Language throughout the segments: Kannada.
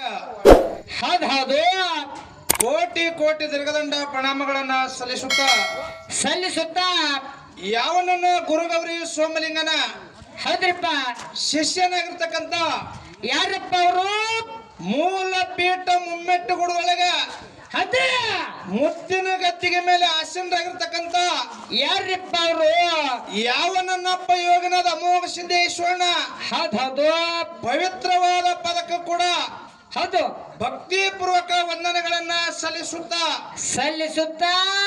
ಹೌದ್ ಹೌದು ಕೋಟಿ ಕೋಟಿ ದೀರ್ಘದಂಡ ಪ್ರಣಾಮಗಳನ್ನ ಸಲ್ಲಿಸುತ್ತ ಸಲ್ಲಿಸುತ್ತ ಯಾವನನ್ನ ಗುರುಗೌರಿ ಸೋಮಲಿಂಗನ ಹೌದ್ರಿಪ್ಪ ಶಿಷ್ಯನಾಗಿರ್ತಕ್ಕಂಥ ಯಾರಪ್ಪ ಅವರು ಮೂಲ ಪೀಠ ಮುಮ್ಮೆಟ್ಟುಗುಡದೊಳಗ ಅದೇ ಮುತ್ತಿನ ಗದ್ದಿಗೆ ಮೇಲೆ ಆಸೀನರಾಗಿರ್ತಕ್ಕಂಥ ಯಾರಪ್ಪ ಅವರು ಯಾವನನ್ನಪ್ಪ ಯೋಗನಾದ ಅಮೋಘ ಸಿದ್ದೇಶ್ವರನ ಹೌದ್ ಹೌದು ಪವಿತ್ರವಾದ ಪದಕ ಕೂಡ ಹೌದು ಭಕ್ತಿ ಪೂರ್ವಕ ವಂದನೆಗಳನ್ನ ಸಲ್ಲಿಸುತ್ತ ಸಲ್ಲಿಸುತ್ತ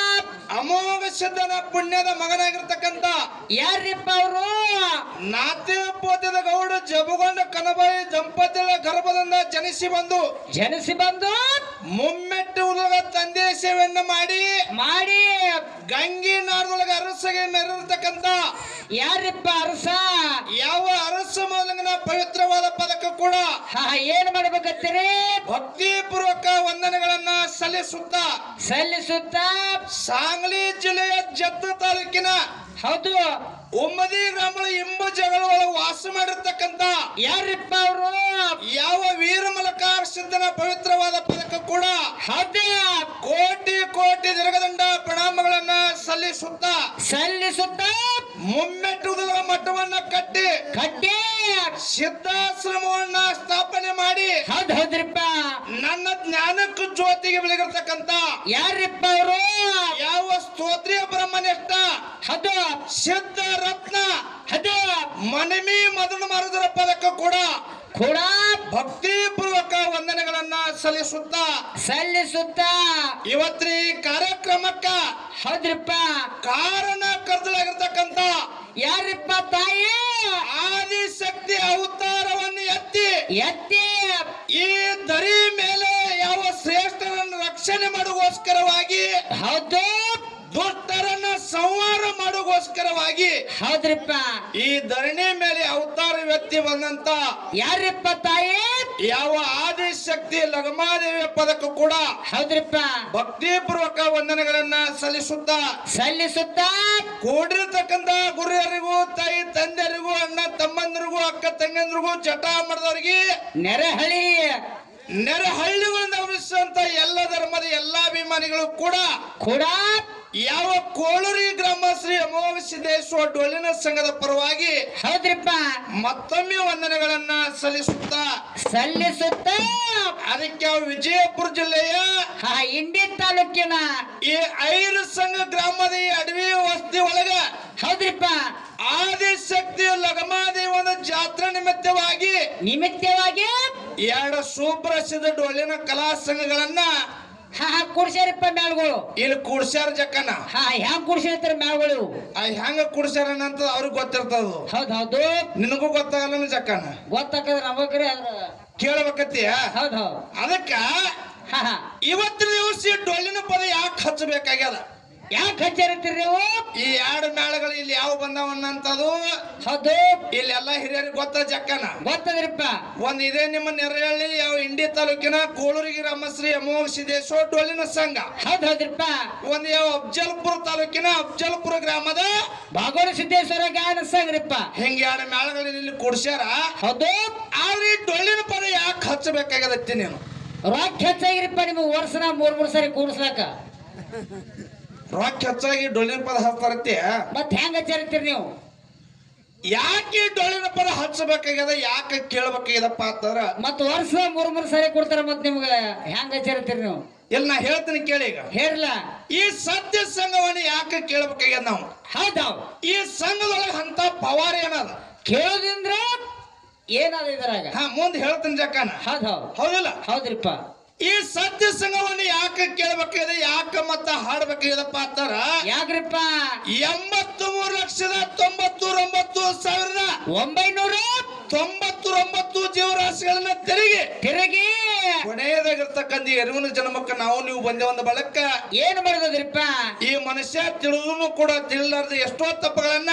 ಅಮೋಘ ಸಿದ್ಧನ ಪುಣ್ಯದ ಮಗನಾಗಿರ್ತಕ್ಕಂಥ ಯಾರಪ್ಪ ಅವರು ನಾತೆ ಪೋತ್ಯದ ಗೌಡ ಜಬುಗೊಂಡ ಕನಬಾಯಿ ದಂಪತಿಗಳ ಗರ್ಭದಿಂದ ಜನಿಸಿ ಬಂದು ಜನಿಸಿ ಬಂದು ಮುಮ್ಮೆಟ್ಟು ಉಲಗ ತಂದೆ ಸೇವೆಯನ್ನ ಮಾಡಿ ಮಾಡಿ ಗಂಗಿ ನಾಡದೊಳಗ ಅರಸಗೆ ಮೆರೆದಿರ್ತಕ್ಕಂಥ ಯಾರಪ್ಪ ಅರಸ ಯಾವ ಅರಸ ಮೌಲಂಗನ ಪವಿತ್ರವಾದ ಪದಕ ಕೂಡ ಹಾ ಏನ್ ಮಾಡ್ಬೇಕತ್ತೀರಿ ಭಕ್ತಿ ಪೂರ್ವಕ ವಂದನೆಗಳನ್ನ ಸಲ್ಲಿಸುತ್ತ ಸಲ್ಲಿಸುತ್ತ ಸಾಂಗ್ಲಿ ಜಿಲ್ಲೆಯ ಜತ್ತ ತಾಲೂಕಿನ ಹೌದು ಉಮ್ಮದಿ ಗ್ರಾಮದ ಇಂಬು ಜಗಳೊಳಗೆ ವಾಸ ಮಾಡಿರ್ತಕ್ಕಂಥ ಯಾರಪ್ಪ ಅವರು ಯಾವ ವೀರಮಲಕ ಸಿದ್ಧನ ಪವಿತ್ರವಾದ ಪದಕ ಕೂಡ ಹೌದು ಕೋಟಿ ಕೋಟಿ ದೀರ್ಘದಂಡ ಪ್ರಣಾಮಗಳನ್ನ ಸಲ್ಲಿಸುತ್ತ ಸಲ್ಲಿಸುತ್ತ ಮುಮ್ಮೆಟ್ಟುವುದರ ಮಠವನ್ನ ಕಟ್ಟಿ ಕಟ್ಟಿ ಸಿದ್ಧಾಶ್ರಮವನ್ನ ಸ್ಥಾಪನೆ ಮಾಡಿ ಹೌದ್ ಹೌದ್ರಿಪ್ಪ ನನ್ನ ಜ್ಞಾನಕ್ಕೂ ಜ್ಯೋತಿಗೆ ಬೆಳಗಿರ್ತಕ್ಕಂಥ ಯಾರಪ್ಪ ಅವರು ಯಾವ ಸ್ತೋತ್ರಿಯ ಬ್ರಹ್ಮನಿಷ್ಠ ಹೌದು ಸಿದ್ಧ ರತ್ನ ಹೌದು ಮನಮಿ ಮದನ ಮರದರ ಪದಕ ಕೂಡ ಕೂಡ ಭಕ್ತಿ ಪೂರ್ವಕ ವಂದನೆಗಳನ್ನ ಸಲ್ಲಿಸುತ್ತ ಸಲ್ಲಿಸುತ್ತ ಇವತ್ರಿ ಕಾರ್ಯಕ್ರಮಕ್ಕ ಹೌದ್ರಿಪ್ಪ ಕಾರಣ ಕರ್ತಲಾಗಿರ್ತಕ್ಕಂಥ ಯಾರಪ್ಪ ತಾಯಿ ಆದಿಶಕ್ತಿ ಅವತಾರವನ್ನು ಎತ್ತಿ ಎತ್ತಿ ಈ ದರಿ ಮೇಲೆ ಯಾವ ಶ್ರೇಷ್ಠರನ್ನು ರಕ್ಷಣೆ ಮಾಡುಗೋಸ್ಕರವಾಗಿ ಹೌದು ದುಷ್ಟರನ್ನ ಸಂಹಾರ ಮಾಡುಗೋಸ್ಕರವಾಗಿ ಹೌದ್ರಿಪ್ಪ ಈ ಧರಣಿ ಮೇಲೆ ಅವತಾರ ವ್ಯಕ್ತಿ ಬಂದಂತ ಯಾರಪ್ಪ ತಾಯಿ ಯಾವ ಆದಿಶಕ್ತಿ ಲಗಮಾದೇವಿಯ ಪದಕ ಕೂಡ ಹೌದ್ರಿಪ್ಪ ಭಕ್ತಿ ಪೂರ್ವಕ ವಂದನೆಗಳನ್ನ ಸಲ್ಲಿಸುತ್ತಾ ಸಲ್ಲಿಸುತ್ತ ಕೂಡಿರ್ತಕ್ಕಂತ ಗುರಿಯರಿಗೂ ತಾಯಿ ತಂದೆಯರಿಗೂ ಅಣ್ಣ ತಮ್ಮಂದಿರಿಗೂ ಅಕ್ಕ ತಂಗಂದಿರಿಗೂ ಚಟ ಮಾಡಿದವರಿಗೆ ನೆರೆಹಳಿ ನೆರೆ ಹಳ್ಳಿಗಳಿಂದ ಗಮನಿಸುವಂತ ಎಲ್ಲ ಧರ್ಮದ ಎಲ್ಲಾ ಅಭಿಮಾನಿಗಳು ಕೂಡ ಕೂಡ ಯಾವ ಕೋಳೂರಿ ಗ್ರಾಮ ಶ್ರೀ ಅಮೋಘ ಸಿದ್ದೇಶ್ವರ ಡೊಳ್ಳಿನ ಸಂಘದ ಪರವಾಗಿ ಹೌದ್ರಿಪ್ಪ ಮತ್ತೊಮ್ಮೆ ವಂದನೆಗಳನ್ನ ಸಲ್ಲಿಸುತ್ತಾ ಸಲ್ಲಿಸುತ್ತ ಅದಕ್ಕೆ ಅವು ವಿಜಯಪುರ ಜಿಲ್ಲೆಯ ಹಾ ಇಂಡಿ ತಾಲೂಕಿನ ಈ ಐರು ಸಂಘ ಗ್ರಾಮದ ಈ ಅಡವಿ ವಸ್ತಿ ಒಳಗ ಹೌದ್ರಿಪ್ಪ ಆದಿಶಕ್ತಿ ಲಗಮಾದೇವನ ಜಾತ್ರಾ ನಿಮಿತ್ತವಾಗಿ ನಿಮಿತ್ತವಾಗಿ ಎರಡು ಸುಪ್ರಸಿದ್ಧ ಡೊಳ್ಳಿನ ಕಲಾ ಸಂಘಗಳನ್ನ ಹಾ ಹಾ ಕುಡ್ಸ್ಯಾರಪ್ಪ ಮ್ಯಾಳ್ಗಳು ಇಲ್ಲಿ ಕೂಡ್ಸ್ಯಾರ ಜಕ್ಕನ ಹಾ ಹ್ಯಾಂಗ್ ಕುಡ್ಸಿರ್ತಾರ ಮ್ಯಾಳ್ಗಳು ಆ ಹೆಂಗ ಕೂಡ್ಸ್ಯಾರ ಅಂತ ಅವ್ರಿಗೆ ಗೊತ್ತಿರ್ತದ ಹೌದ್ ಹೌದು ನಿನಗೂ ಗೊತ್ತಾಗಲ್ಲ ಜಕ್ಕನ ಗೊತ್ತಾಕದ್ರ ನಮಗ್ರಿ ಅದ್ರ ಕೇಳಬೇಕತ್ತೀಯ ಹೌದ್ ಹೌದ್ ಅದಕ್ಕ ಹಾ ಹಾ ಇವತ್ತಿನ ದಿವಸ ಈ ಡೊಳ್ಳಿನ ಪದ ಯಾಕೆ ಹಚ್ಚಬೇಕಾಗ್ಯದ ಯಾಕೆ ಹಚ್ಚಾರತ್ತೀರಿ ನೀವು ಈ ಎರಡು ಮೇಳಗಳು ಇಲ್ಲಿ ಯಾವ ಬಂದವನ್ನಂತದು ಹೌದು ಇಲ್ಲಿ ಎಲ್ಲ ಹಿರಿಯರಿಗೆ ಗೊತ್ತ ಜಕ್ಕನ ಗೊತ್ತದ್ರಿಪ್ಪ ಒಂದ್ ಇದೆ ನಿಮ್ಮ ನೆರೆಹಳ್ಳಿ ಯಾವ ಇಂಡಿ ತಾಲೂಕಿನ ಕೋಳೂರಿಗೆ ರಾಮಶ್ರೀ ಅಮೋಘ ಸಿದ್ದೇಶ್ವರ ಡೊಳ್ಳಿನ ಸಂಘ ಹೌದ್ ಹೌದ್ರಿಪ್ಪ ಒಂದ್ ಯಾವ ಅಫ್ಜಲ್ಪುರ ತಾಲೂಕಿನ ಅಫ್ಜಲ್ಪುರ ಗ್ರಾಮದ ಬಾಗೋಳ ಸಿದ್ದೇಶ್ವರ ಗಾಯನ ಸಂಗ್ರಿಪ್ಪ ಹಿಂಗ ಎರಡು ಮೇಳಗಳು ಇಲ್ಲಿ ಕೂಡ್ಸ್ಯಾರ ಹೌದು ಆದ್ರೆ ಈ ಡೊಳ್ಳಿನ ಪದ ಯಾಕೆ ಹಚ್ಚಬೇಕಾಗದತ್ತಿ ನೀನು ರೊಕ್ಕ ಹೆಚ್ಚಾಗಿರಿಪ್ಪ ನಿಮಗೆ ವರ್ಷನ ಮೂರ್ ಮೂರ್ ಸರಿ ಕೂಡಿಸ್ಲಾಕ ರೊಕ್ಕ ಹೆಚ್ಚಾಗಿ ಡೊಳ್ಳಿನ ಪದ ಹಚ್ತಾರತ್ತಿ ಮತ್ ಹೆಂಗ್ ಹಚ್ಚಾರತ್ತೀರಿ ನೀವು ಯಾಕೆ ಈ ಡೊಳ್ಳಿನ ಪದ ಹಚ್ಚಬೇಕಾಗ್ಯದ ಯಾಕೆ ಕೇಳ್ಬೇಕಾಗ್ಯದಪ್ಪ ಅಂತಂದ್ರ ಮತ್ ವರ್ಷ ಮೂರ್ ಮೂರ್ ಸರಿ ಕೊಡ್ತಾರ ಮತ್ ನಿಮ್ಗೆ ಹೆಂಗ್ ಹಚ್ಚಾರತ್ತೀರಿ ನೀವು ಇಲ್ಲಿ ನಾ ಹೇಳ್ತೀನಿ ಕೇಳಿ ಈಗ ಹೇರ್ಲ ಈ ಸತ್ಯ ಸಂಘವನ್ನು ಯಾಕೆ ಕೇಳ್ಬೇಕಾಗ್ಯದ ನಾವು ಹೌದೌದ್ ಈ ಸಂಘದೊಳಗೆ ಅಂತ ಪವಾರ ಏನದ ಕೇಳೋದಿಂದ್ರ ಏನದ ಇದ್ರಾಗ ಹಾ ಮುಂದೆ ಹೇಳ್ತೀನಿ ಜಕ್ಕನ ಹೌದ್ ಹೌದ್ ಹೌದಿಲ್ಲ ಹೌದ್ರಿಪ್ಪ ಈ ಸತ್ಯ ಸಂಘವನ್ನು ಯಾಕೆ ಕೇಳ್ಬೇಕಾಗಿದೆ ಯಾಕೆ ಮತ್ತ ಹಾಡ್ಬೇಕಾಗಿದಪ್ಪ ಅಂತಾರ ಯಾಕ್ರಿಪ್ಪ ಎಂಬತ್ತು ಮೂರು ಲಕ್ಷದ ತೊಂಬತ್ತೂರೊಂಬತ್ತು ಸಾವಿರದ ಒಂಬೈನೂರ ತೊಂಬತ್ತೂರೊಂಬತ್ತು ಜೀವರಾಶಿಗಳನ್ನ ತೆರಿಗೆ ತಿರುಗಿ ಕೊನೆಯದಾಗಿರ್ತಕ್ಕಂಥ ಎರುವಿನ ಜನ್ಮಕ್ಕ ನಾವು ನೀವು ಬಂದೆ ಒಂದು ಬಳಕ ಏನ್ ಮಾಡಿದ್ರಿಪ್ಪ ಈ ಮನುಷ್ಯ ತಿಳಿದ್ರು ಕೂಡ ತಿಳಿಲಾರ್ದ ಎಷ್ಟೋ ತಪ್ಪುಗಳನ್ನ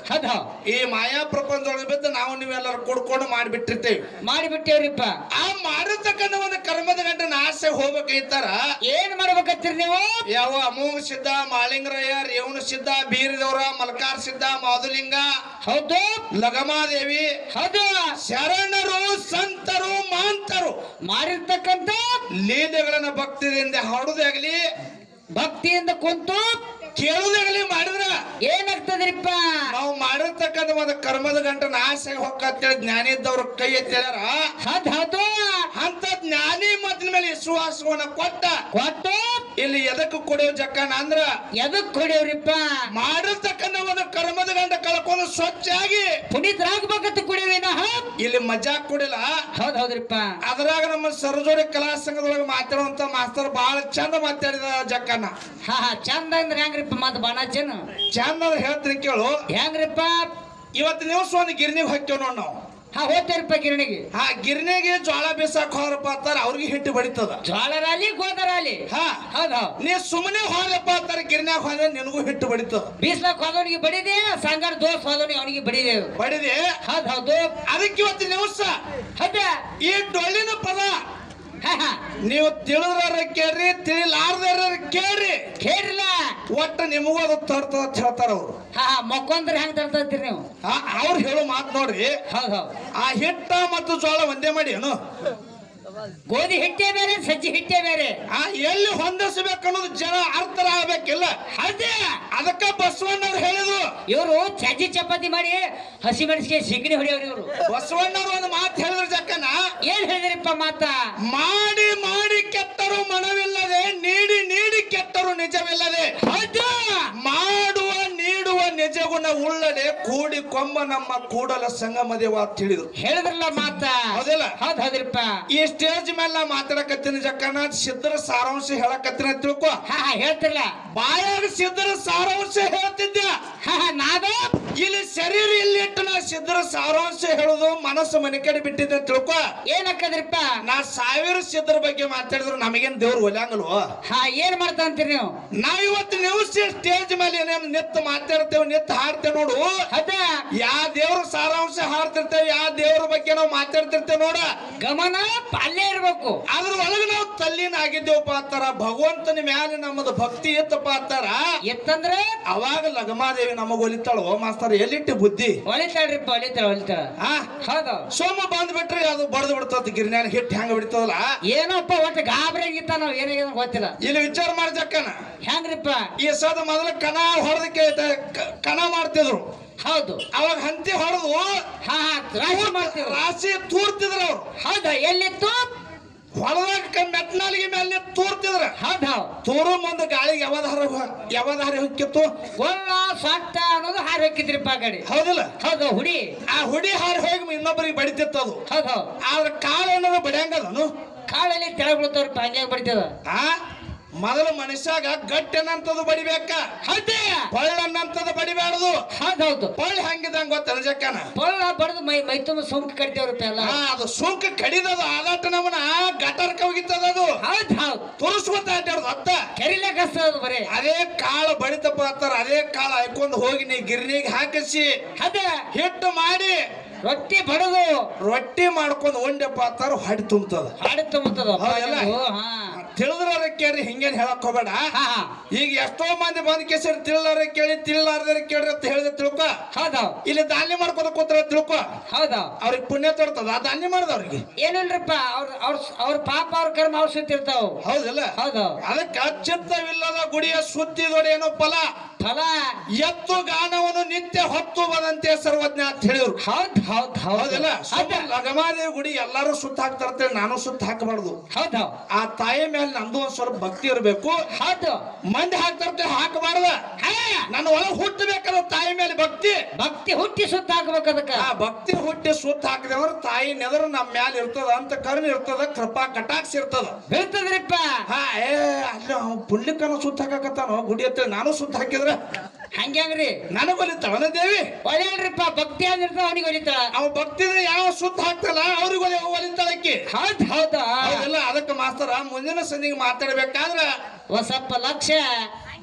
ಹೌದ್ ಹೌದ್ ಈ ಮಾಯಾ ಪ್ರಪಂಚದೊಳಗೆ ಬಿದ್ದು ನಾವು ನೀವೆಲ್ಲರೂ ಕೂಡ್ಕೊಂಡು ಮಾಡಿಬಿಟ್ಟಿರ್ತೇವೆ ಮಾಡಿಬಿಟ್ಟೇವ್ರಿಪ್ಪ ಆ ಮಾಡಿರ್ತಕ್ಕಂಥ ಒಂದು ಕರ್ಮದ ಗಂಟೆ ನಾಶ ಹೋಗ್ಬೇಕೈತಾರ ಏನ್ ಮಾಡ್ಬೇಕತ್ತೀರಿ ನೀವು ಯಾವ ಅಮೋಘ ಸಿದ್ಧ ಮಾಳಿಂಗರಯ್ಯ ರೇವಣ ಸಿದ್ಧ ಬೀರದವರ ಮಲ್ಕಾರ್ ಸಿದ್ಧ ಮಾಧುಲಿಂಗ ಹೌದು ಲಗಮಾದೇವಿ ಹೌದು ಶರಣರು ಸಂತರು ಮಾಂತರು ಮಾಡಿರ್ತಕ್ಕಂತ ಲೀಲೆಗಳನ್ನ ಭಕ್ತಿಯಿಂದ ಹಾಡುದೇ ಆಗಲಿ ಭಕ್ತಿಯಿಂದ ಕುಂತು ಕೇಳುದಾಗಲಿ ಮಾಡಿದ್ರ ಏನಾಗ್ತದ್ರಿಪ್ಪ ನಾವು ಮಾಡಿರ್ತಕ್ಕಂಥ ಒಂದು ಕರ್ಮದ ಗಂಟೆ ನಾಶ ಹೊಕ್ಕಂತೇಳಿ ಜ್ಞಾನಿ ಇದ್ದವ್ರ ಕೈ ಎತ್ತಿದಾರ ಹೌದ್ ಹೌದು ಅಂತ ಜ್ಞಾನಿ ಮತ್ತಿನ ಮೇಲೆ ವಿಶ್ವಾಸವನ್ನ ಕೊಟ್ಟ ಕೊಟ್ಟು ಇಲ್ಲಿ ಎದಕ್ಕೆ ಕೊಡೋ ಜಕ್ಕನ ಅಂದ್ರ ಎದಕ್ ಹೊಡಿಯವ್ರಿಪ್ಪ ಮಾಡಿರ್ತಕ್ಕಂಥ ಒಂದು ಕರ್ಮದ ಗಂಟ ಕಳ್ಕೊಂಡು ಸ್ವಚ್ಛಾಗಿ ಪುನೀತರಾಗ್ಬೇಕಂತ ಕುಡಿಯವೇನ ಇಲ್ಲಿ ಮಜಾ ಕೊಡಿಲ್ಲ ಹೌದ್ ಹೌದ್ರಿಪ್ಪ ಅದ್ರಾಗ ನಮ್ಮ ಸರಜೋಡಿ ಕಲಾ ಸಂಘದೊಳಗೆ ಮಾತಾಡುವಂತ ಮಾಸ್ತರ್ ಬಹಳ ಚಂದ ಮಾತಾಡಿದ ಜಕ್ಕನ್ನ ಹಾ ಹಾ ಚಂದ ಅಂದ್ರೆ ಹೆಂಗ್ರಿಪ್ಪ ಮತ್ ಬಾಣಾಚನ್ ಚಂದ ಅಂದ್ರೆ ಹೇಳ್ತೀನಿ ಕೇಳು ಹೆಂಗ್ರಿಪ್ಪ ಇವತ್ತು ದಿವಸ ಒಂದು ಗಿರ್ನಿಗೆ ಹಾಕ್ಯವ್ ನೋಡ್ ನಾವು ಹಾ ಹೋಗ್ತಾರಿಪ್ಪ ಗಿರಣಿಗೆ ಆ ಗಿರ್ನಿಗೆ ಜ್ವಾಳ ಬೀಸಾಕ್ ಹೋದ್ರಪ್ಪ ಅಂತಾರ ಅವ್ರಿಗೆ ಹಿಟ್ಟು ಬಡಿತದ ಜ್ವಾಳರಾಲಿ ಗೋದರಾಲಿ ಹಾ ಹೌದ್ ಹೌದ್ ನೀ ಸುಮ್ಮನೆ ಹೋದಪ್ಪ ಅಂತಾರ ಗಿರ್ನ್ಯಾಗ ಹೋದ್ರೆ ನಿನಗೂ ಹಿಟ್ಟು ಬಡಿತದ ಬೀಸ್ಲಾಕ್ ಹೋದವನಿಗೆ ಬಡಿದೆ ಸಂಗಾರ ದೋಸ್ ಹೋದವನಿಗೆ ಅವನಿಗೆ ಬಡಿದೆ ಬಡಿದೆ ಹೌದ್ ಹೌದು ಅದಕ್ಕೆ ಇವತ್ತು ದಿವಸ ಹೌದ ಈ ಡೊಳ್ಳಿನ ಪದ ಹಾ ಹಾ ನೀವು ತಿಳಿದ್ರ ಕೇಳ್ರಿ ತಿಳಿಲಾರ್ದಾರ ಕೇಳ್ರಿ ಕೇಳಿಲ್ಲ ಒಟ್ಟು ನಿಮಗೂ ಅದು ತರ್ತದ ಅಂತ ಹೇಳ್ತಾರ ಅವ್ರು ಹಾ ಹಾ ಮಕ್ಕೊಂದ್ರೆ ಹೆಂಗ್ ತರ್ತಂತೀರಿ ನೀವು ಆ, ಅವ್ರು ಹೇಳೋ ಮಾತು ನೋಡ್ರಿ ಹೌದ್ ಹೌದ್ ಆ ಹಿಟ್ಟ ಮತ್ತು ಜೋಳ ಒಂದೇ ಮಾಡಿ ಏನು ಗೋಧಿ ಹಿಟ್ಟೆ ಬೇರೆ ಸಜ್ಜಿ ಹಿಟ್ಟೆ ಬೇರೆ ಆ ಎಲ್ಲಿ ಹೊಂದಿಸ್ಬೇಕು ಅನ್ನೋದು ಜನ ಅರ್ಥ ಆಗ್ಬೇಕಿಲ್ಲ ಹೌದೇ ಅದಕ್ಕ ಬಸವಣ್ಣವ್ರು ಹೇಳಿದ್ರು ಇವರು ಸಜ್ಜಿ ಚಪಾತಿ ಮಾಡಿ ಹಸಿ ಮೆಣಸಿಗೆ ಸಿಗಡಿ ಹೊಡಿಯವ್ರಿ ಇವರು ಬಸವಣ್ಣವ್ರು ಒಂದು ಮಾತು ಹೇಳಿದ್ರು ಜಕ್ಕನ ಏನ್ ಹೇಳಿದ್ರಿಪ್ಪ ಮಾತ ಮಾಡಿ ಮಾಡಿ ಕೆಟ್ಟರು ಮನವಿಲ್ಲದೆ ನೀಡಿ ನೀಡಿ ಕೆಟ್ಟರು ನಿಜವಿಲ್ಲದೆ ಹೌದು ಮಾಡುವ ನೀಡುವ ನಿಜಗುಣ ಉಳ್ಳದೆ ಕೂಡಿ ಕೊಂಬ ನಮ್ಮ ಕೂಡಲ ಸಂಗಮ ದೇವ ಅಂತ ಹೇಳಿದ್ರು ಹೇಳಿದ್ರಲ್ಲ ಮಾತ ಹೌದಿಲ್ಲ? ಹೌದ್ ಹೌದ್ರಿಪ್ಪ ಈ ಸ್ಟೇಜ್ ಮೇಲೆ ನಾ ಮಾತಾಡಕತ್ತೀನಿ ಜಕ್ಕನ ಸಿದ್ಧರ ಸಾರಾಂಶ ಹೇಳಕತ್ತೀನಿ ಅಂತ ತಿಳ್ಕೊ ಹಾ ಹಾ ಹೇಳ್ತಿರಲ್ಲ ಬಾಯಾಗ ಸಿದ್ಧರ ಸಾರಾಂಶ ಹೇಳ್ತಿದ್ದೆ ಹಾ ಹಾ ನಾದ ಇಲ್ಲಿ ಶರೀರ ಇಲ್ಲಿ ಇಟ್ಟು ನಾ ಸಿದ್ಧರ ಸಾರಾಂಶ ಹೇಳುದು ಮನಸ್ಸು ಮನೆ ಕಡೆ ಬಿಟ್ಟಿದ್ದೆ ಅಂತ ತಿಳ್ಕೊ ಏನಕ್ಕದ್ರಿಪ್ಪ ನಾ ಸಾವಿರ ಸಿದ್ಧರ ಬಗ್ಗೆ ಮಾತಾಡಿದ್ರು ನಮಗೇನ್ ದೇವ್ರು ಒಲ್ಯಾಂಗಲ್ವೋ ಹಾ ಏನ್ ಮಾಡ್ತಾ ಅಂತೀರಿ ನೀವು ನಾವ್ ಇವತ್ತು ನ್ಯೂಸ್ ಸ್ಟೇಜ್ ಮೇಲೆ ಏನೇನು ನಿತ್ತು ಮಾತಾಡ್ತೇವೆ ನಿತ್ತು ಹಾಡ್ತೇವೆ ನೋಡು ಹೌದ ಯಾವ ದೇವ್ರ ಸಾರಾಂಶ ಹಾಡ್ತಿರ್ತೇವೆ ಯಾವ ದೇವ್ರ ಬಗ್ಗೆ ನಾವು ಮಾತಾಡ್ತಿರ್ತೇವೆ ನೋಡ ಗಮನ ಅಲ್ಲೇ ಇರ್ಬೇಕು ಅದ್ರ ಒಳಗೆ ನಾವು ತಲ್ಲಿನ ಆಗಿದ್ದೇವಪ್ಪ ಅಂತಾರ ಭಗವಂತನ ಮ್ಯಾಲೆ ನಮ್ಮದು ಭಕ್ತಿ ಇತ್ತಪ್ಪ ಅಂತಾರ ಎತ್ತಂದ್ರೆ ಅವಾಗ ಲಗಮಾದೇವಿ ನಮಗ ಒಲಿತಾಳು ಮಾಸ್ತರ್ ಎಲ್ಲಿಟ್ಟು ಬುದ್ಧಿ ಹೊಲಿತಾಳ್ರಿಪ್ಪ ಹೊಲಿತಾಳ ಹೊಲಿತಾಳ ಆ ಹೌದು ಸೋಮ ಬಂದ್ ಬಿಟ್ರೆ ಅದು ಬಡ್ದು ಬಿಡ್ತದ ಗಿರ್ನ್ಯಾನ ಹಿಟ್ಟು ಹೆಂಗ ಬಿಡ್ತದಲ್ಲ ಏನಪ್ಪ ಒಟ್ಟು ಗಾಬರಿಯಾಗಿತ್ತ ನಾವು ಏನಾಗಿದೆ ಗೊತ್ತಿಲ್ಲ ಇಲ್ಲಿ ವಿಚಾರ ಮಾಡಿ ಜಕ್ಕನ ಹೆಂಗ್ರಿಪ್ಪ ಈ ಸದ ಮೊದಲ ಕಣ ಹೊಡೆದಕ್ಕೆ ಕಣ ಮಾಡ್ತಿದ್ರು ಹೌದು ಅವಾಗ ಹಂತಿ ಹೊಡೆದು ಹಾ ಹಾ ರಾಶಿ ಮಾಡ್ತೀವಿ ರಾಶಿ ತೂರ್ತಿದ್ರ ಅವ್ರು ಹೌದಾ ಎಲ್ಲಿತ್ತು ಹೊಡೆದಾಗ ಮೆಟ್ನಾಲಿಗೆ ಮೇಲೆ ತೂರ್ತಿದ್ರ ಹೌದ್ ಹೌದ್ ತೂರು ಮುಂದೆ ಗಾಳಿಗೆ ಯಾವದಾರ ಯಾವದಾರ ಹೊಕ್ಕಿತ್ತು ಗೊಲ್ಲ ಸೊಟ್ಟ ಅನ್ನೋದು ಹಾರಿ ಹಾಕಿದ್ರಿಪ್ಪ ಆ ಕಡೆ ಹೌದಿಲ್ಲ ಹೌದು ಹುಡಿ ಆ ಹುಡಿ ಹಾರಿ ಹೋಗಿ ಇನ್ನೊಬ್ಬರಿಗೆ ಬಡಿತಿತ್ತು ಅದು ಹೌದ್ ಹೌದ್ ಆದ್ರೆ ಕಾಳು ಅನ್ನೋದು ಬಡಿಯಂಗದನು ಕಾಳಲ್ಲಿ ತೆಳಗ್ ಬೀಳ್ತಾವ್ರಪ್ಪ ಹಂಗೆ ಬಡಿತದ ಆ ಮೊದಲು ಮನುಷ್ಯಾಗ ಗಟ್ಟಿ ಅನ್ನಂತದ್ದು ಬಡಿಬೇಕ ಹೌದೇ ಪಳ್ಳ ಅನ್ನಂತದ್ದು ಬಡಿಬ್ಯಾಡದು ಹೌದ್ ಹೌದು ಪಳ್ಳಿ ಹಂಗಿದಂಗ ಗೊತ್ತ ಜಕ್ಕನ ಪೊಳ್ಳ ಬಡ್ದು ಮೈ ಮೈ ತುಂಬ ಸೋಂಕು ಕಟ್ತೇವ್ರಪ್ಪ ಎಲ್ಲ ಆ, ಅದು ಸುಂಕ ಕಡಿದದು ಆದಾಟ ನಮ್ಮನ ಗಟರ್ಕ ಹೋಗಿತ್ತದ ಅದು ಹೌದ್ ಹೌದ್ ತುರುಸ್ಕೊತ ಅಡ್ಡಾಡ್ದು ಅತ್ತ ಕೆರಿಲೆ ಕಸ್ತದ ಬರೀ ಅದೇ ಕಾಳು ಬಡಿತಪ್ಪ ಅಂತಾರ ಅದೇ ಕಾಳು ಹಾಕೊಂಡು ಹೋಗಿ ನೀ ಗಿರ್ನಿಗೆ ಹಾಕಿಸಿ ಅದೇ ಹಿಟ್ಟು ಮಾಡಿ ರೊಟ್ಟಿ ಬಡದು ರೊಟ್ಟಿ ಮಾಡ್ಕೊಂಡು ಉಂಡೆಪ್ಪ ಅಂತಾರ ಹೊಡಿ ತುಂಬತದ ಹಾಡಿ ತುಂಬುತ್ತದ ಹೌದಲ್ಲ? ಹಾ ತಿಳಿದ್ರ ಕೇಳ್ರಿ ಹಿಂಗೇನ್ ಹೇಳಕ್ ಹೋಗ್ಬೇಡ ಹಾ ಹಾ ಈಗ ಎಷ್ಟೋ ಮಂದಿ ಬಂದ್ ಕೇಸರಿ ತಿಳಿಲಾರ ಕೇಳಿ ತಿಳಿಲಾರ್ದಾರ ಕೇಳ್ರಿ ಅಂತ ಹೇಳಿದ್ರೆ ತಿಳ್ಕೊ ಹೌದು ಇಲ್ಲಿ ದಾನ್ಯ ಮಾಡ್ಕೊತ ಕೂತ್ರ ತಿಳ್ಕೊ ಹೌದು ಅವ್ರಿಗೆ ಪುಣ್ಯ ತೋರ್ತದ ಆ ದಾನ್ಯ ಮಾಡ್ದ ಅವ್ರಿಗೆ ಏನಿಲ್ರಪ್ಪ ಅವ್ರ ಅವ್ರ ಅವ್ರ ಪಾಪ ಅವ್ರ ಕರ್ಮ ಅವ್ರ ಸುತ್ತಿರ್ತಾವ ಹೌದಿಲ್ಲ ಹೌದು ಅದಕ್ಕ ಚಿತ್ತವಿಲ್ಲದ ಗುಡಿಯ ಸುತ್ತಿದೊಡೇನೋ ಫಲ ಫಲ ಎತ್ತು ಗಾನವನ್ನು ನಿತ್ಯ ಹೊತ್ತು ಬದಂತೆ ಸರ್ವಜ್ಞ ಅಂತ ಹೇಳಿದ್ರು ಹೌದ್ ಹೌದ್ ಹೌದಿಲ್ಲ ಹೌದು ಲಗಮಾದೇವಿ ಗುಡಿ ಎಲ್ಲಾರು ಸುತ್ತ ಹಾಕ್ತಾರಂತೇಳಿ ನಾನು ಸುತ್ತ ಹಾಕಬಾರ್ದು ಹೌದು ಆ ತಾಯಿ ಮೇಲೆ ನಂದು ಒಂದ್ ಸ್ವಲ್ಪ ಭಕ್ತಿ ಇರಬೇಕು ಹೌದು ಮಂದಿ ಹಾಕ್ತಾರಂತೆ ಹಾಕಬಾರ್ದ ಹಾ, ನನ್ನ ಒಳಗೆ ಹುಟ್ಟಬೇಕಾದ್ರೆ ತಾಯಿ ಮೇಲೆ ಭಕ್ತಿ ಭಕ್ತಿ ಹುಟ್ಟಿ ಸುತ್ತ ಹಾಕ್ಬೇಕು ಅದಕ್ಕ ಆ ಭಕ್ತಿ ಹುಟ್ಟಿ ಸುತ್ತ ಹಾಕಿದೆ ಅಂದ್ರೆ ತಾಯಿ ನೆದರು ನಮ್ಮ ಮ್ಯಾಲ ಇರ್ತದ ಅಂತ ಕರುಣೆ ಇರ್ತದ ಕೃಪಾ ಕಟಾಕ್ಷ ಇರ್ತದ ಬೀಳ್ತದ್ರಿಪ್ಪ ಹಾ ಏ ಅಲ್ಲಿ ಅವ್ನು ಪುಣ್ಯಕ್ಕನ ಸುತ್ತ ಹಾಕಕತ್ತಾನ ಗುಡಿ ಹತ್ರ ನಾನು ಸುತ್ತ ಹಾಕಿದ್ರೆ ಹಂಗ್ಯಾಂಗ್ರಿ ನನಗೊಲಿತಾವನ ದೇವಿ ಒಳ್ಳೆಯಲ್ರಿಪ್ಪ ಭಕ್ತಿ ಅಂದಿರ್ತಾವ ಅವನಿಗೆ ಹೊಡಿತಾಳ ಅವ ಭಕ್ತಿದ್ರೆ ಯಾವ ಸುತ್ತ ಹಾಕ್ತಲ್ಲ ಅವ್ರಿಗೆ ಒಲಿ ಒಲಿತಾಳಕ್ಕಿ ಹೌದ್ ಹೌದಾ ಹೌದಿಲ್ಲ ಅದಕ್ಕೆ ಮಾಸ್ತರ ಮುಂದಿನ ಸಂದಿಗೆ ಮಾತಾಡ್ಬೇಕಾದ್ರ ಒಂದ್ ಸ್ವಲ್ಪ ಲಕ್ಷ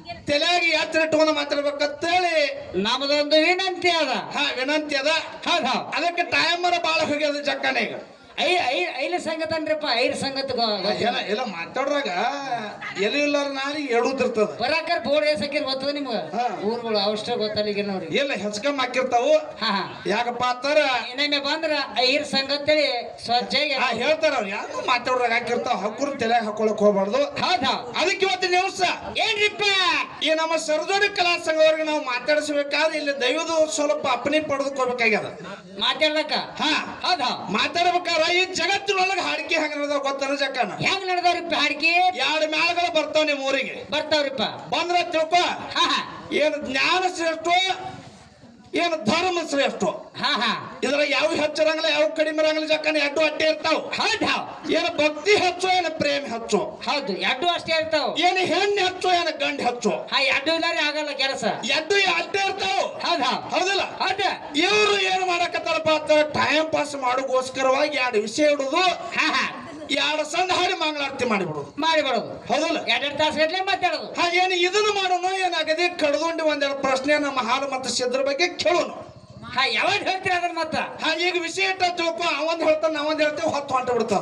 ತಲೆಯಾಗಿ ಯಾತ್ರೆ ಇಟ್ಕೊಂಡು ಮಾತಾಡ್ಬೇಕಂತೇಳಿ ನಮ್ದೊಂದು ವಿನಂತಿ ಅದ ಹಾ ವಿನಂತಿ ಅದ ಹೌದ್ ಹೌದ್ ಅದಕ್ಕೆ ಟೈಮರ ಬಾಳ ಹೋಗ್ಯದ ಜಕ್ಕನ ಈಗ ಐ ಐ ಐಲ ಸಂಗತ ಅನ್ರಿಪ್ಪ ಐರ್ ಸಂಗತ ಎಲ್ಲ ಎಲ್ಲ ಮಾತಾಡ್ರಾಗ ಎಲ್ಲಿ ಇಲ್ಲಾರ ನಾರಿ ಎಡುದಿರ್ತದ ಬರಾಕರ್ ಬೋರ್ಡ್ ಏಸಕ್ಕಿರ್ ಗೊತ್ತದ ನಿಮ್ಗ ಹಾ. ಊರುಗಳು ಅವಷ್ಟ ಗೊತ್ತಲ್ಲ ಈಗ ನೋಡ್ರಿ ಎಲ್ಲ ಹೆಚ್ಕಮ್ ಹಾಕಿರ್ತಾವು ಹಾ ಹಾ ಯಾಕಪ್ಪ ಅಂತಾರ ಇನ್ನೊಮ್ಮೆ ಬಂದ್ರ ಐರ್ ಸಂಗತೇಳಿ ಸ್ವಚ್ಛಾಗಿ ಆ ಹೇಳ್ತಾರ ಅವ್ರು ಯಾಕೋ ಮಾತಾಡ್ರಾಗ ಹಾಕಿರ್ತಾವ ಹಕ್ಕರು ತಲೆಯಾಗ ಹಾಕೊಳಕ್ ಹೋಗ್ಬಾರ್ದು ಹೌದ್ ಹೌದ್ ಅದಕ್ಕೆ ಇವತ್ತಿನ ದಿವಸ ಏನ್ರಿಪ್ಪ ಈ ನಮ್ಮ ಸರ್ಜೋಡಿ ಕಲಾ ಸಂಘದವ್ರಿಗೆ ನಾವು ಮಾತಾಡಿಸ್ಬೇಕಾದ್ರೆ ಇಲ್ಲಿ ದೈವದ ಸ್ವಲ್ಪ ಅಪ್ಪನಿ ಪಡೆದುಕೋಬೇಕಾಗ್ಯದ ಮಾತಾಡ್ಲಕ್ಕ ಹಾ ಹೌದ್ ಹೌದ್ ಮಾತಾಡ್ಬೇಕಾರ ಈ ಜಗತ್ತಿನೊಳಗೆ ಹಾಡಿಕೆ ಹಂಗ ನಡೆದಾವ ಗೊತ್ತನ ಜಕ್ಕನ ಹೆಂಗ್ ನಡೆದವ್ರಿಪ್ಪ ಹಾಡ್ಕಿ ಎರಡು ಮ್ಯಾಳಗಳು ಬರ್ತಾವ ನಿಮ್ಮ ಊರಿಗೆ ಬರ್ತಾವ್ರಿಪ್ಪ ಬಂದ್ರ ತಿಳ್ಕೊ ಹಾ ಹಾ ಏನು ಜ್ಞಾನ ಶ್ರೇಷ್ಠ ಏನು ಧರ್ಮ ಶ್ರೇಷ್ಠ ಹಾ ಹಾ ಇದ್ರ ಯಾವ ಹೆಚ್ಚರಂಗಿಲ್ಲ ಯಾವ ಕಡಿಮೆ ಇರಂಗಿಲ್ಲ ಜಕ್ಕನ ಎರಡು ಅಡ್ಡೆ ಇರ್ತಾವ ಹೌದ್ ಹೌದ್ ಏನು ಭಕ್ತಿ ಹೆಚ್ಚು ಏನು ಪ್ರೇಮ ಹೆಚ್ಚು ಹೌದು ಎರಡು ಅಷ್ಟೇ ಇರ್ತಾವ ಏನು ಹೆಣ್ಣು ಹೆಚ್ಚು ಏನು ಗಂಡು ಹೆಚ್ಚು ಹಾ ಎರಡು ಇಲ್ಲಾರಿ ಆಗಲ್ಲ ಕೆಲಸ ಎಡ್ಡು ಅಡ್ಡೆ ಇರ್ತಾವ ಹೌದ್ ಹೌದ್ ಹೌದಿಲ್ಲ ಹೌದ ಇವರು ಏನ್ ಮಾಡಕತ್ತಾರಪ್ಪ ಅಂತ ಟೈಮ್ ಪಾಸ್ ಮಾಡೋಗೋಸ್ಕರವಾಗಿ ಎರಡು ವಿಷಯ ಇಡುದು ಹಾ ಹಾ ಎರಡು ಸಣ್ಣ ಹಾಡಿ ಮಂಗಳಾರತಿ ಮಾಡಿಬಿಡುದು ಮಾಡಿಬಿಡೋದು ಹೌದಲ್ಲ ಎರಡೆರಡು ತಾಸು ಗಟ್ಲೆ ಮಾತಾಡೋದು ಹಾ ಏನು ಇದನ್ನು ಮಾಡೋನು ಏನು ಅಗದಿ ಕಡ್ದುಂಡಿ ಒಂದೆರಡು ಪ್ರಶ್ನೆ ನಮ್ಮ ಹಾಲು ಮತ್ತು ಸಿದ್ರ ಬಗ್ಗೆ ಕೇಳೋನು ಹಾ ಯಾವಾಗ ಹೇಳ್ತೀರಿ ಅದನ್ನ ಮತ್ತ ಹಾ ಈಗ ವಿಷಯ ಇಟ್ಟ ತಿಳ್ಕೊ ಅವಂದ್ ಹೇಳ್ತಾನ ನಾವೊಂದ್ ಹೇಳ್ತೇವೆ ಹೊತ್ತು ಹೊಂಟ ಬಿಡ್ತದ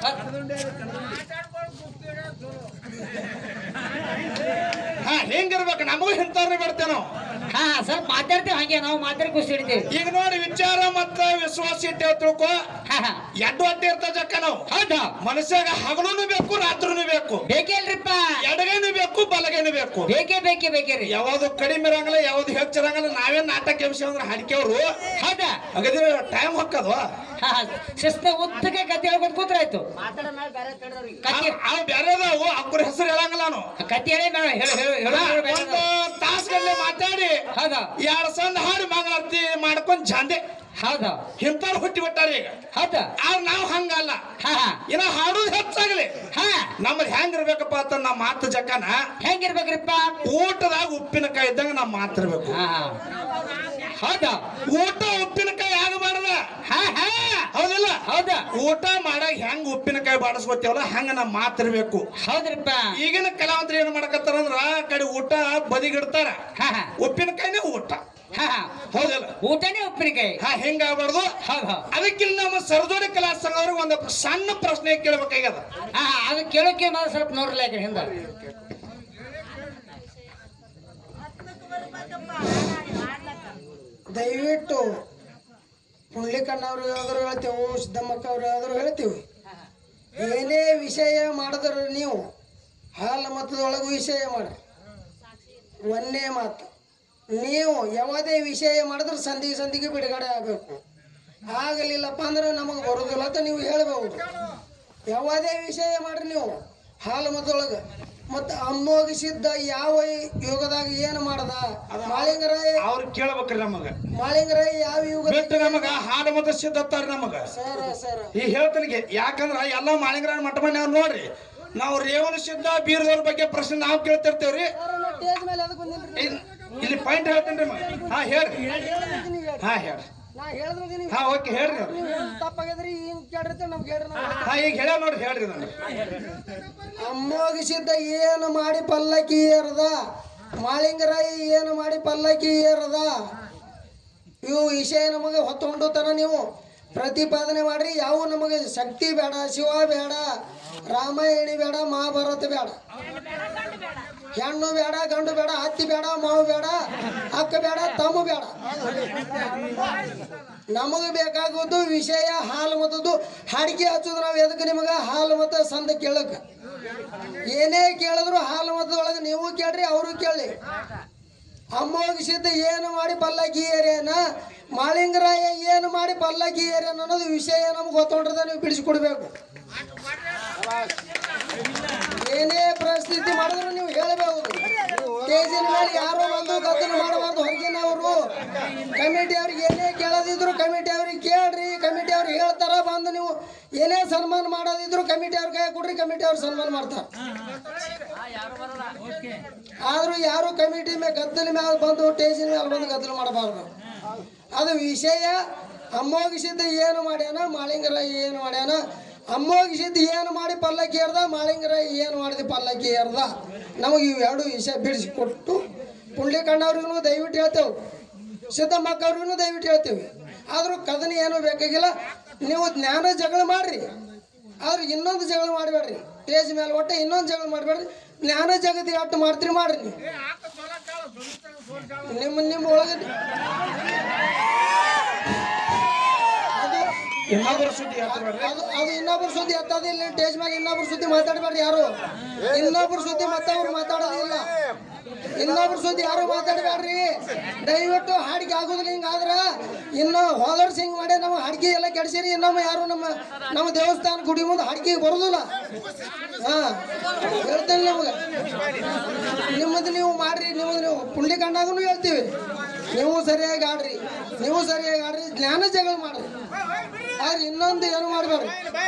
ಹಾ ಹೆಂಗಿರ್ಬೇಕು ನಮಗೂ ಇಂಥವ್ರನ್ನ ಬಿಡ್ತೇವೆ ನಾವು ಹಾ ಸ್ವಲ್ಪ ಮಾತಾಡ್ತೇವೆ ಹಂಗೆ ನಾವು ಮಾತಾಡಿ ಖುಷಿ ಹಿಡಿತೇವೆ ಈಗ ನೋಡಿ ವಿಚಾರ ಮತ್ತ ವಿಶ್ವಾಸ ಇಟ್ಟೇವ್ ತಿಳ್ಕೊ ಹಾ ಹಾ ಎಡ್ಡು ಅಡ್ಡಿ ಇರ್ತಾವ ಜಕ್ಕ ನಾವು ಹೌದು ಮನುಷ್ಯಾಗ ಹಗಲೂನು ಬೇಕು ರಾತ್ರಿನೂ ಬೇಕು ಬೇಕೇ ಅಲ್ರಿಪ್ಪ ಎಡಗೈನು ಬೇಕು ಬಲಗೈನು ಬೇಕು ಬೇಕೇ ಬೇಕೇ ಬೇಕೇ ರೀ ಯಾವ್ದು ಕಡಿಮೆ ಇರಂಗಿಲ್ಲ ಯಾವ್ದು ಹೆಚ್ಚಿರಂಗಿಲ್ಲ ನಾವೇನ್ ನಾಟಕ ಎಬ್ಸಿ ಅಂದ್ರೆ ಹಾಡಿಕೆವ್ರು ಹೌದಾ ಹಾಗಾದ್ರೆ ಟೈಮ್ ಹೊಕ್ಕದು ಹಾ ಶಿಸ್ತ ಉದ್ದಕ್ಕೆ ಕತೆ ಹೇಳ್ಕೊತ ಕೂತ್ರಾಯ್ತು ಕತೆ ಅವ್ ಬೇರೆ ಅದಾವು ಅವ್ರ ಹೆಸರು ಹೇಳಂಗಿಲ್ಲ ನಾನು ಕತೆ ಹೇಳೇ ಬೇಡ ಹೇಳು ಹೇಳು ಹೇಳು ಹೇಳು ಬೇಡ ಒಂದು ತಾಸ್ಗಲ್ಲೇ ಮಾತಾಡಿ ಹೌದಾ ಎರಡು ಸಣ್ಣ ಹಾಡಿ ಮಂಗಳಾರತಿ ಮಾಡ್ಕೊಂಡ್ ಜಾಂದೆ ಹೌದಾ ಇಂಥವ್ರು ಹುಟ್ಟಿ ಬಿಟ್ಟಾರ ಈಗ ಹೌದಾ ಆದ್ರೆ ನಾವು ಹಂಗಲ್ಲ ಹಾ ಹಾ ಇನ್ನ ಹಾಡೋದು ಹೆಚ್ಚಾಗ್ಲಿ ಹಾ ನಮ್ಮದ್ ಹೆಂಗಿರ್ಬೇಕಪ್ಪ ಅಂತ ನಮ್ಮ ಮಾತು ಜಕ್ಕನ ಹೆಂಗಿರ್ಬೇಕ್ರಿಪ್ಪ ಊಟದಾಗ ಉಪ್ಪಿನಕಾಯಿ ಇದ್ದಂಗ ನಾವು ಮಾತಿರ್ಬೇಕು ಹಾ ಹಾ ಹೌದಾ ಊಟ ಉಪ್ಪಿನಕಾಯಿ ಆಗಬಾರ್ದ ಹಾ ಹಾ ಹೌದಿಲ್ಲ ಹೌದಾ ಊಟ ಮಾಡಾಗ ಹೆಂಗ್ ಉಪ್ಪಿನಕಾಯಿ ಬಾಡಿಸ್ಕೊತೇವಲ್ಲ ಹಂಗ ನಾ ಮಾತಿರ್ಬೇಕು ಹೌದ್ರಿಪ್ಪ ಈಗಿನ ಕಲಾವಂತರು ಏನ್ ಮಾಡಕತ್ತಾರ ಅಂದ್ರ ಆ ಕಡೆ ಊಟ ಬದಿಗಿಡ್ತಾರ ಹಾ ಹಾ ಉಪ್ಪಿನಕಾಯಿನೇ ಊಟ ಹಾ ಹಾ ಹೌದಿಲ್ಲ ಊಟನೇ ಉಪ್ಪಿನಕಾಯಿ ಹಾ ಹೆಂಗಾಗ್ಬಾರ್ದು ಹೌದ್ ಹೌದ್ ಅದಕ್ಕಿಲ್ಲ ನಮ್ಮ ಸರ್ಜೋಡಿ ಕಲಾ ಸಂಘವ್ರಿಗೆ ಒಂದು ಸಣ್ಣ ಪ್ರಶ್ನೆ ಕೇಳ್ಬೇಕಾಗ್ಯದ ಹಾ ಹಾ ಅದು ಕೇಳೋಕೆ ಮಾತ್ರ ಸ್ವಲ್ಪ ನೋಡ್ರಲ್ಲ ಯಾಕೆ ಹಿಂದ ದಯವಿಟ್ಟು ಪುಂಡ್ಲಿಕಣ್ಣವ್ರು ಯಾವ್ದಾರು ಹೇಳ್ತೇವೆ ಸಿದ್ದಮ್ಮಕ್ಕ ಅವ್ರು ಯಾವ್ದಾರು ಹೇಳ್ತೀವಿ ಏನೇ ವಿಷಯ ಮಾಡಿದ್ರೆ ನೀವು ಹಾಲು ಮತದೊಳಗೂ ವಿಷಯ ಮಾಡಿ ಒಂದೇ ಮಾತು ನೀವು ಯಾವುದೇ ವಿಷಯ ಮಾಡಿದ್ರೆ ಸಂಧಿ ಸಂಧಿಗೆ ಬಿಡುಗಡೆ ಆಗಬೇಕು ಆಗಲಿಲ್ಲಪ್ಪ ಅಂದ್ರೆ ನಮಗೆ ಬರೋದಿಲ್ಲ ಅಂತ ನೀವು ಹೇಳ್ಬೋದು ಯಾವುದೇ ವಿಷಯ ಮಾಡ್ರಿ ನೀವು ಹಾಲು ಮತದೊಳಗೆ ಮತ್ತು ಅಮ್ಮೋಗಿಸಿದ್ದ ಯಾವ ಯುಗದಾಗ ಏನು ಮಾಡ್ದ ಮಾಳಿಂಗರಾಯ ಅವ್ರು ಕೇಳ್ಬೇಕ್ರಿ ನಮಗ ಮಾಳಿಂಗರಾಯ ಯಾವ ಯುಗದಾಗ ಬಿಟ್ಟು ನಮಗ ಹಾಡು ಮತ್ತು ಸಿದ್ಧತ್ತಾರ ನಮಗ ಸರ ಸರ ಈ ಹೇಳ್ತನಿಗೆ ಯಾಕಂದ್ರ ಎಲ್ಲ ಮಾಳಿಂಗರಾಯಣ ಮಠ ಮನೆ ಅವ್ರು ನೋಡ್ರಿ ನಾವು ರೇವಣ ಸಿದ್ಧ ಬೀರದವ್ರ ಬಗ್ಗೆ ಪ್ರಶ್ನೆ ನಾವು ಕೇಳ್ತಿರ್ತೇವ್ರಿ ಸ್ಟೇಜ್ ಮೇಲೆ ಅದಕ್ಕೆ ಬಂದಿಲ್ರಿ ಇಲ್- ಇಲ್ಲಿ ಪಾಯಿಂಟ್ ಹೇಳ್ತೇನ್ರಿ ಮಗ ಹಾ ಹೇಳ್ರಿ ಹೇಳ್ದ್ರಿಗೆ ನೀವು ಹೇಳ್ರಿ ಹಾ ಹೇಳ್ರಿ ನಾ ಹೇಳಿದ್ರಿಗೆ ನೀವು ಹಾ ಓಕೆ ಹೇಳ್ರಿ ಅವ್ರು. ನೀವು ಹೇಳೋದು ತಪ್ಪಾಗ್ಯದ್ರಿ ಹಿಂಗ್ ಕೇಳಿರ್ತೀವಿ ನಮ್ಗೆ ಹೇಳ್ರಿ ನಾವು ಹಾ ಈಗ ಹೇಳ್ಯಾವ ನೋಡ್ರಿ ಹೇಳ್ರಿ ನಾನು ಅಮ್ಮೋಗಿಸಿದ್ದ ಏನು ಮಾಡಿ ಪಲ್ಲಕ್ಕಿ ಏರದ ಮಾಳಿಂಗರಾಯ ಏನು ಮಾಡಿ ಪಲ್ಲಕ್ಕಿ ಏರದ ಇವು ವಿಷಯ ನಮಗೆ ಹೊತ್ತುಕೊಂಡು ತರ ನೀವು ಪ್ರತಿಪಾದನೆ ಮಾಡ್ರಿ ಯಾವ ನಮಗೆ ಶಕ್ತಿ ಬೇಡ ಶಿವ ಬೇಡ ರಾಮಾಯಣಿ ಬೇಡ ಮಹಾಭಾರತ ಬೇಡ ಹೆಣ್ಣು ಬೇಡ ಗಂಡು ಬೇಡ ಹತ್ತಿ ಬೇಡ ಮಾವು ಬೇಡ ಅಕ್ಕ ಬೇಡ ತಮ್ಮ ಬೇಡ ನಮಗೆ ಬೇಕಾಗೋದು ವಿಷಯ ಹಾಲು ಮತ್ತದು ಹಾಡಿಗೆ ಹಚ್ಚೋದು ನಾವು ಎದಕ್ಕೆ ನಿಮಗೆ ಹಾಲು ಮತ್ತು ಸಂದ ಕೇಳಕ್ಕೆ ಏನೇ ಕೇಳಿದ್ರು ಹಾಲು ಮತದೊಳಗೆ ನೀವು ಕೇಳ್ರಿ ಅವರು ಕೇಳಿ ಅಮ್ಮೋಗಿಸಿದ್ದ ಏನು ಮಾಡಿ ಪಲ್ಲಕ್ಕಿ ಏರಿಯನ ಮಾಳಿಂಗರಾಯ ಏನು ಮಾಡಿ ಪಲ್ಲಕ್ಕಿ ಏರಿಯನ ಅನ್ನೋದು ವಿಷಯ ನಮ್ಗೆ ಗೊತ್ತೊಂಡ್ರದ ನೀವು ಬಿಡಿಸ್ಕೊಡ್ಬೇಕು ಏನೇ ಪರಿಸ್ಥಿತಿ ಮಾಡಿದ್ರು ನೀವು ಹೇಳಬಹುದು ಸ್ಟೇಜಿನ ಮೇಲೆ ಯಾರೋ ಬಂದು ಗದ್ದಲ ಮಾಡಬಾರ್ದು ಹೊರಗಿನವರು ಕಮಿಟಿ ಅವ್ರಿಗೆ ಏನೇ ಕೇಳೋದಿದ್ರು ಕಮಿಟಿ ಅವ್ರಿಗೆ ಕೇಳ್ರಿ ಕಮಿಟಿ ಅವ್ರು ಹೇಳ್ತಾರ ಬಂದು ನೀವು ಏನೇ ಸನ್ಮಾನ ಮಾಡೋದಿದ್ರು ಕಮಿಟಿ ಅವ್ರ ಕೈ ಕೊಡ್ರಿ ಕಮಿಟಿ ಅವ್ರು ಸನ್ಮಾನ ಮಾಡ್ತಾರೆ ಆದ್ರೂ ಯಾರು ಕಮಿಟಿ ಮೇಲೆ ಗದ್ದಲ ಮೇಲೆ ಬಂದು ಸ್ಟೇಜಿನ ಮೇಲೆ ಬಂದು ಗದ್ದಲ ಮಾಡಬಾರ್ದು ಅದು ವಿಷಯ ಅಮ್ಮೋಗಿಸಿದ್ದ ಏನು ಮಾಡ್ಯಾನ ಮಾಳಿಂಗರ ಏನು ಮಾಡ್ಯಾನ ಅಮ್ಮೋಗಿಸಿದ್ದು ಏನು ಮಾಡಿ ಪಲ್ಲಕ್ಕಿ ಏರ್ದ ಮಾಳಿಂಗರ ಏನು ಮಾಡಿದ ಪಲ್ಲಕ್ಕಿ ಏರ್ದ ನಮಗೆ ಇವು ಎರಡು ವಿಷಯ ಬಿಡಿಸಿಕೊಟ್ಟು ಪುಂಡ್ಲಿಕಣ್ಣವ್ರಿಗೂ ದಯವಿಟ್ಟು ಹೇಳ್ತೇವೆ ಸಿದ್ದಮ್ಮಕ್ಕವ್ರಿಗೂ ದಯವಿಟ್ಟು ಹೇಳ್ತೇವೆ ಆದರೂ ಕದನ ಏನೂ ಬೇಕಾಗಿಲ್ಲ ನೀವು ಜ್ಞಾನ ಜಗಳ ಮಾಡ್ರಿ ಆದ್ರೆ ಇನ್ನೊಂದು ಜಗಳ ಮಾಡಬೇಡ್ರಿ ಸ್ಟೇಜ್ ಮೇಲೆ ಒಟ್ಟೆ ಇನ್ನೊಂದು ಜಗಳ ಮಾಡಬೇಡ್ರಿ ಜ್ಞಾನ ಜಗತಿ ಅಟ್ಟು ಮಾಡ್ತೀರಿ ಮಾಡ್ರಿ ನೀವು ನಿಮ್ಮ ನಿಮ್ಮ ಒಳಗೆ ಅದು ಇನ್ನೊಬ್ಬರ ಸುದ್ದಿ ಹೇಳ್ತಾರೆ ಅದು ಅದು ಇನ್ನೊಬ್ರ ಸುದ್ದಿ ಎತ್ತೋದಿಲ್ಲ ಸ್ಟೇಜ್ ಮೇಲೆ ಇನ್ನೊಬ್ರ ಸುದ್ದಿ ಮಾತಾಡಬೇಡ್ರಿ ಯಾರು ಇನ್ನೊಬ್ರ ಸುದ್ದಿ ಮತ್ತವ್ರು ಮಾತಾಡೋದಿಲ್ಲ ಇನ್ನೊಬ್ರ ಸುದ್ದಿ ಯಾರು ಮಾತಾಡಬೇಡ್ರಿ ದಯವಿಟ್ಟು ಹಾಡಿಗೆ ಆಗೋದಿಲ್ಲ ಹಿಂಗಾದ್ರ ಇನ್ನು ಹೋದರ್ ಸಿಂಗ್ ಮಾಡಿ ನಮ್ಮ ಹಾಡಿಗೆ ಎಲ್ಲ ಕೆಡಿಸಿರಿ ಇನ್ನೊಮ್ಮೆ ಯಾರು ನಮ್ಮ ನಮ್ಮ ದೇವಸ್ಥಾನ ಗುಡಿ ಮುಂದೆ ಹಾಡಿಗೆ ಬರೋದಿಲ್ಲ ಹಾ ಹೇಳ್ತೇನೆ ನಿಮಗೆ ನಿಮ್ಮದು ನೀವು ಮಾಡ್ರಿ ನಿಮ್ಮದು ನೀವು ಪುಂಡಿ ಕಂಡಾಗೂ ಹೇಳ್ತೀವಿ ನೀವು ಸರಿಯಾಗಿ ಆಡ್ರಿ ನೀವು ಸರಿಯಾಗಿ ಆಡ್ರಿ ಜ್ಞಾನ ಜಗಳ ಮಾಡ್ರಿ ಆದ್ರೆ ಇನ್ನೊಂದು ಏನು ಮಾಡಬೇಡ್ರಿ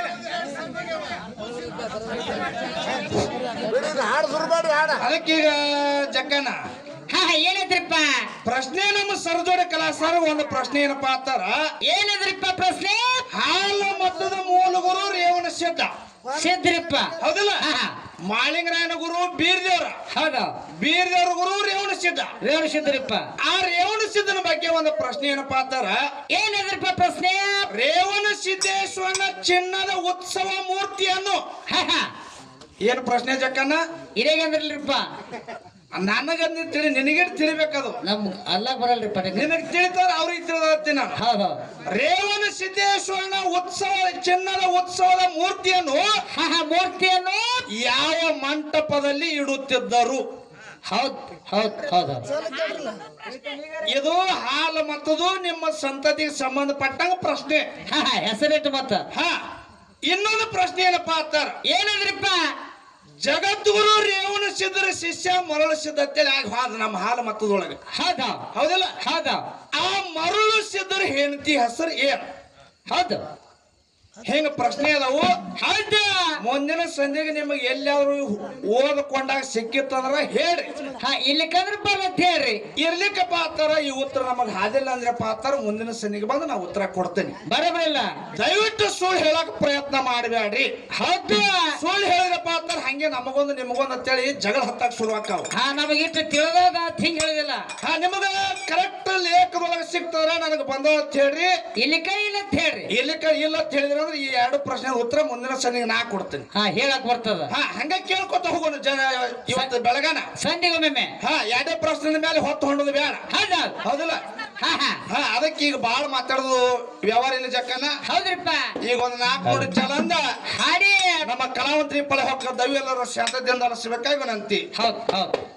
ಅದಕ್ಕೀಗ ಜಕ್ಕನ ಹಾ ಏನೈತ್ರಿಪ್ಪ ಪ್ರಶ್ನೆ ನಮ್ಮ ಸರ್ಜೋಡಿ ಕಲಾಸಾರ ಒಂದು ಪ್ರಶ್ನೆ ಏನಪ್ಪಾ ಅಂತಾರ ಏನದ್ರಿಪ್ಪ ಪ್ರಶ್ನೆ ಹಾಲ ಮತದ ಮೂಲಗುರು ರೇವಣ ಸಿದ್ಧ ಸಿದ್ರಿಪ್ಪ ಹೌದಿಲ್ಲ ಹಾ, ಹಾ. ಮಾಳಿಂಗರಾಯನ ಗುರು ಬೀರ್ದೇವ್ರ ಹೌದು ಬೀರ್ದೇವ್ರ ಗುರು ರೇವಣ ಸಿದ್ಧ ರೇವಣ ಸಿದ್ರಿಪ್ಪ ಆ ರೇವಣ ಸಿದ್ಧನ ಬಗ್ಗೆ ಒಂದು ಪ್ರಶ್ನೆ ಏನಪ್ಪಾ ಅಂತಾರ ಏನದ್ರಿಪ್ಪ ಪ್ರಶ್ನೆ ರೇವಣ ಸಿದ್ದೇಶ್ವರನ ಚಿನ್ನದ ಉತ್ಸವ ಮೂರ್ತಿಯನ್ನು ಹಾ ಹಾ ಏನು ಪ್ರಶ್ನೆ ಜಕ್ಕನ್ನ ಇರೇಗಂದ್ರಲ್ರಿಪ್ಪ ನನಗಂದ ತಿಳಿ ನಿನಗೆ ತಿಳಿಬೇಕದು ನಮ್ ಅಲ್ಲ ಬರಲ್ರಿಪ್ಪ ನಿನಗೆ ತಿಳಿತಾರ ಅವ್ರಿಗೆ ತಿಳಿದತ್ತೀನಿ ನಾನು ಹೌದು ರೇವಣ ಸಿದ್ದೇಶ್ವರನ ಉತ್ಸವ ಚಿನ್ನದ ಉತ್ಸವದ ಮೂರ್ತಿಯನ್ನು ಹಾ ಹಾ ಮೂರ್ತಿಯನ್ನು ಯಾವ ಮಂಟಪದಲ್ಲಿ ಇಡುತ್ತಿದ್ದರು ಹೌದ್ ಹೌದ್ ಹೌದು ಇದು ಹಾಲು ಮತ್ತದು ನಿಮ್ಮ ಸಂತತಿಗೆ ಸಂಬಂಧಪಟ್ಟಂಗ ಪ್ರಶ್ನೆ ಹಾ ಹಾ ಹೆಸರಿಟ್ಟು ಮತ್ತ ಹಾ ಇನ್ನೊಂದು ಪ್ರಶ್ನೆ ಏನಪ್ಪಾ ಅಂತಾರ ಏನಂದ್ರಿಪ್ಪ ಜಗದ್ಗುರು ರೇವಣ ಸಿದ್ಧರ ಶಿಷ್ಯ ಮರಳು ಸಿದ್ಧ ಅಂತೇಳಿ ಆಗ ಹಾದ ನಮ್ಮ ಹಾಲು ಮತ್ತದೊಳಗೆ ಹೌದು ಹೌದಿಲ್ಲ ಹೌದು ಆ ಮರಳು ಸಿದ್ಧರ ಹೆಂಡತಿ ಹೆಸರು ಏನು ಹೌದು ಹೆಂಗ ಪ್ರಶ್ನೆ ಅದಾವು ಹೌದು ಮುಂದಿನ ಸಂಜೆಗೆ ನಿಮಗೆ ಎಲ್ಲಾದ್ರು ಓದ್ಕೊಂಡಾಗ ಸಿಕ್ಕಿತ್ತಂದ್ರ ಹೇಳ್ರಿ ಹಾ ಇಲ್ಲಿ ಕಂದ್ರ ಬರ್ಲತ್ ಹೇಳ್ರಿ ಇರ್ಲಿಕ್ಕಪ್ಪ ಆತಾರ ಈ ಉತ್ತರ ನಮಗ್ ಹಾದಿಲ್ಲ ಅಂದ್ರಪ್ಪ ಆತಾರ ಮುಂದಿನ ಸಂಜೆಗೆ ಬಂದು ನಾ ಉತ್ತರ ಕೊಡ್ತೇನೆ ಬರಬರಿಲ್ಲ ದಯವಿಟ್ಟು ಸುಳ್ಳು ಹೇಳಕ್ ಪ್ರಯತ್ನ ಮಾಡಬೇಡ್ರಿ ಹೌದು ಸುಳ್ಳು ಹೇಳಿದ್ರಪ್ಪ ಅಂತಾರ ಹಂಗೆ ನಮಗೊಂದು ನಿಮಗೊಂದು ಅಂತೇಳಿ ಜಗಳ ಹತ್ತಾಕ್ ಶುರು ಆಕಾವ ಹಾ ನಮಗಿಟ್ಟು ತಿಳಿದ ಹಿಂಗ್ ಹೇಳಿದಿಲ್ಲ ಹಾ ನಿಮಗ ಕರೆಕ್ಟ್ ಲೇಖದೊಳಗೆ ಸಿಕ್ತದ್ರ ನನಗೆ ಬಂದ ಅಂತ ಹೇಳ್ರಿ ಇಲ್ಲಿ ಕೈ ಇಲ್ಲ ಅಂತ ಹೇಳ್ರಿ ಇಲ್ಲಿ ಇಲ್ಲ ಅಂತ ಹೇಳಿದ್ರ ಅಂದ್ರೆ ಈ ಎರಡು ಪ್ರಶ್ನೆ ಉತ್ತರ ಮುಂದಿನ ಸಂಜೆಗೆ ನಾ ಕೊಡ್ತೇನೆ ಹಾ ಹೇಳಕ್ ಬರ್ತದ ಹಾ ಹಂಗ ಕೇಳ್ಕೊತ ಹೋಗೋಣ ಜನ ಇವತ್ತು ಬೆಳಗಾನ ಸಂಧಿಗೊಮ್ಮೆ ಹಾ ಎರಡೇ ಪ್ರಶ್ನೆ ಮೇಲೆ ಹೊತ್ತು ಹೊಂಡೋದು ಬೇಡ ಹೌದು ಹೌದಿಲ್ಲ ಹಾ ಹಾ ಹಾ ಅದಕ್ಕೆ ಈಗ ಬಾಳ ಮಾತಾಡೋದು ವ್ಯವಹಾರ ಇಲ್ಲ ಜಕ್ಕನ ಹೌದ್ರಿಪ್ಪ ಈಗ ಒಂದು ನಾಲ್ಕು ನೋಡಿ ಚಲಂದ ಹಾಡಿ ನಮ್ಮ ಕಲಾವಂತರಿ ಪಳೆ ಹೊಕ್ಕ ದವಿ ಎಲ್ಲರೂ ಶಾಂತದಿಂದ ಅನಿಸ್ಬೇಕಾಗಿ ವಿನಂತಿ ಹೌದ್ ಹೌದ್